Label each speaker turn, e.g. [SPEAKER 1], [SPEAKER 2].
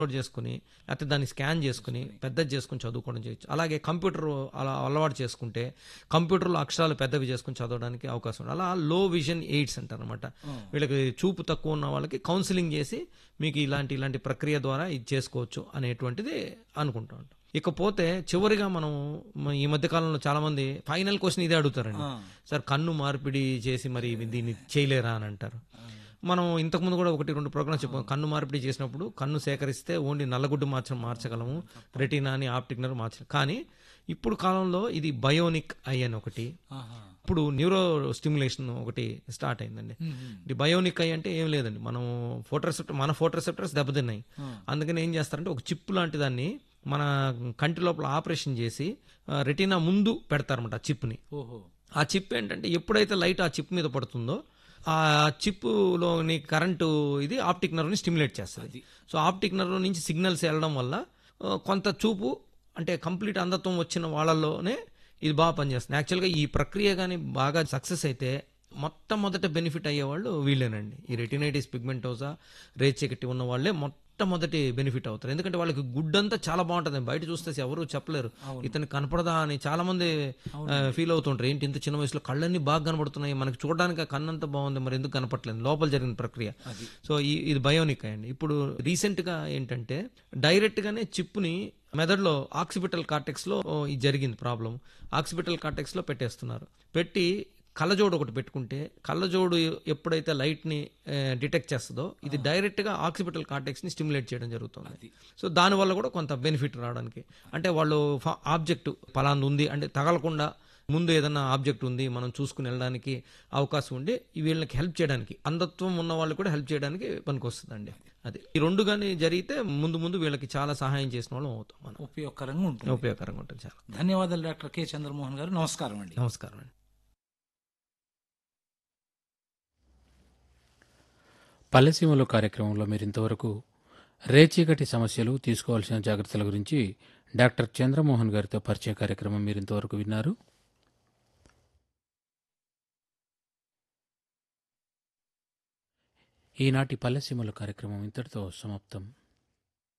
[SPEAKER 1] Download చేసుకుని లేకపోతే దాన్ని స్కాన్ చేసుకుని పెద్దది చేసుకుని చదువుకోవడం చేయొచ్చు అలాగే కంప్యూటర్ అలా అలవాటు చేసుకుంటే కంప్యూటర్లో అక్షరాలు పెద్దవి చేసుకుని చదవడానికి అవకాశం ఉంది అలా లో విజన్ ఎయిడ్స్ అంటారు అనమాట వీళ్ళకి చూపు తక్కువ ఉన్న వాళ్ళకి కౌన్సిలింగ్ చేసి మీకు ఇలాంటి ఇలాంటి ప్రక్రియ ద్వారా ఇది చేసుకోవచ్చు అనేటువంటిది అనుకుంటా ఉంటాం ఇకపోతే చివరిగా మనం మ- ఈ మధ్య కాలంలో చాలా మంది ఫైనల్ క్వశ్చన్ ఇదే అడుగుతారండి సార్ కన్ను మార్పిడి చేసి మరి దీన్ని చేయలేరా అని అంటారు మనం ఇంతకుముందు కూడా ఒకటి రెండు ప్రోగ్రామ్స్ చెప్పాం కన్ను మార్పిడి చేసినప్పుడు కన్ను సేకరిస్తే ఓన్లీ నల్లగుడ్డు మార్చడం మార్చగలము రెటీనా అని ఆప్టిక్ నర్వ్ మార్చగలం కానీ ఇప్పుడు కాలంలో ఇది బయోనిక్ ఐ అని ఒకటి
[SPEAKER 2] ఆహా.
[SPEAKER 1] ఇప్పుడు న్యూరో స్టిమ్యులేషన్ ఒకటి స్టార్ట్ అయిందండి ఇది బయోనిక్ ఐ అంటే ఏం లేదండి మనం ఫోటోరిసెప్టర్ మన ఫోటోరిసెప్టర్స్ దెబ్బతిన్నాయి అందుకని ఏం చేస్తారంటే ఒక చిప్ లాంటి దాన్ని మన కంటి లోపల ఆపరేషన్ చేసి రెటీనా ముందు పెడతారన్నమాట ఆ చిప్ని
[SPEAKER 2] ఓహో
[SPEAKER 1] ఆ చిప్ ఏంటంటే ఎప్పుడైతే లైట్ ఆ చిప్ మీద పడుతుందో ఆ చిప్లోని కరెంటు ఇది ఆప్టిక్ నర్వ్ని స్టిమ్యులేట్ చేస్తుంది సో ఆప్టిక్ నర్వ్ నుంచి సిగ్నల్స్ వెళ్ళడం వల్ల ఆ, కొంత చూపు అంటే కంప్లీట్ అంధత్వం వచ్చిన వాళ్ళలోనే ఇది బాగా పనిచేస్తుంది యాక్చువల్గా ఈ ప్రక్రియ కానీ బాగా సక్సెస్ అయితే మొట్టమొదట బెనిఫిట్ అయ్యేవాళ్ళు వీళ్ళేనండి ఈ రెటినైటిస్ పిగ్మెంటోసా రేచెకటి ఉన్న వాళ్ళే మొట్టమొదటి బెనిఫిట్ అవుతారు ఎందుకంటే వాళ్ళకి గుడ్డంతా చాలా బాగుంటుంది బయట చూస్తే ఎవరు చెప్పలేరు ఇతను కనపడదా అని చాలా మంది ఫీల్ అవుతుంటారు ఏంటి ఇంత చిన్న వయసులో కళ్ళన్నీ బాగా కనబడుతున్నాయి మనకి చూడడానికి ఆ కన్నంతా బాగుంది మరి ఎందుకు కనపట్లేదు లోపల జరిగిన ప్రక్రియ సో ఈ ఇది బయోనిక్ అండి ఇప్పుడు రీసెంట్ గా ఏంటంటే డైరెక్ట్ గానే చిప్పుని మెదడులో ఆక్సిపిటల్ కార్టెక్స్ లో ఓ, ఇది జరిగింది ప్రాబ్లం ఆక్సిపిటల్ కార్టెక్స్ లో పెట్టేస్తున్నారు పెట్టి కళ్ళజోడు ఒకటి పెట్టుకుంటే కళ్ళజోడు ఎప్పుడైతే లైట్ ని డిటెక్ట్ చేస్తుందో ఇది డైరెక్ట్ గా ఆక్సిపిటల్ కార్టెక్స్ ని స్టిమ్యులేట్ చేయడం జరుగుతుంది సో దాని వల్ల కూడా కొంత బెనిఫిట్ రావడానికి అంటే వాళ్ళు ఆబ్జెక్ట్ పలాంది ఉంది అంటే తగలకుండా ముందు ఏదైనా ఆబ్జెక్ట్ ఉంది మనం చూసుకుని వెళ్ళడానికి అవకాశం ఉండి ఈ వీళ్ళకి హెల్ప్ చేయడానికి అంధత్వం ఉన్న వాళ్ళు కూడా హెల్ప్ చేయడానికి పనికొస్తుందండి అది ఈ రెండు కానీ జరిగితే ముందు ముందు వీళ్ళకి చాలా సహాయం చేసిన వాళ్ళం అవుతాం మనం
[SPEAKER 2] ఉపయోగకరంగా ఉంటుంది
[SPEAKER 1] ఉపయోగకరంగా ఉంటుంది చాలా
[SPEAKER 2] ధన్యవాదాలు డాక్టర్ కె చంద్రమోహన్ గారు నమస్కారం అండి
[SPEAKER 1] నమస్కారం అండి
[SPEAKER 3] పల్లెసీమలో కార్యక్రమంలో మీరు ఇంతవరకు రేచీకటి సమస్యలు తీసుకోవాల్సిన జాగ్రత్తల గురించి డాక్టర్ చంద్రమోహన్ గారితో పరిచయ కార్యక్రమం మీరు ఇంతవరకు విన్నారు ఈనాటి పల్లెసీమల కార్యక్రమం ఇంతటితో సమాప్తం